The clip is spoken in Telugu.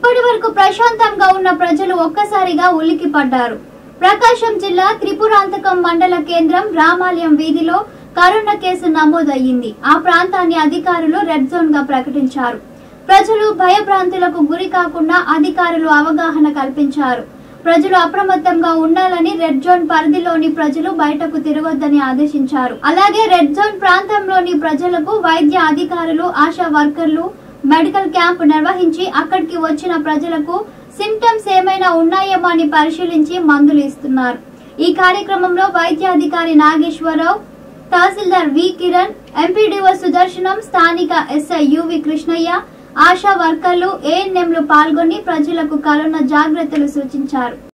ఇప్పటి వరకు ప్రశాంతంగా ఉన్న ప్రజలు ఒక్కసారిగా ఉలిక్కిపడ్డారు ప్రకాశం జిల్లా త్రిపురాంతకం మండల కేంద్రం రామాలయం వీధిలో కరోనా కేసు నమోదయ్యింది ఆ ప్రాంతాన్ని అధికారులు రెడ్ జోన్ గా ప్రకటించారు ప్రజలు భయభ్రాంతులకు గురి కాకుండా అధికారులు అవగాహన కల్పించారు ప్రజలు అప్రమత్తంగా ఉండాలని రెడ్ జోన్ పరిధిలోని ప్రజలు బయటకు తిరగొద్దని ఆదేశించారు అలాగే రెడ్ జోన్ ప్రాంతంలోని ప్రజలకు వైద్య అధికారులు ఆశా వర్కర్లు మెడికల్ క్యాంప్ నిర్వహించి అక్కడికి వచ్చిన ప్రజలకు సిమ్టమ్స్ ఏమైనా ఉన్నాయేమో అని పరిశీలించి మందులు ఇస్తున్నారు ఈ కార్యక్రమంలో వైద్య అధికారి నాగేశ్వరరావు తహసీల్దార్ వి కిరణ్ ఎంపీడీఓ సుదర్శనం స్థానిక ఎస్ఐ యువి కృష్ణయ్య ఆశా వర్కర్లు ఏఎన్ఎంలు పాల్గొని ప్రజలకు కరోనా జాగ్రత్తలు సూచించారు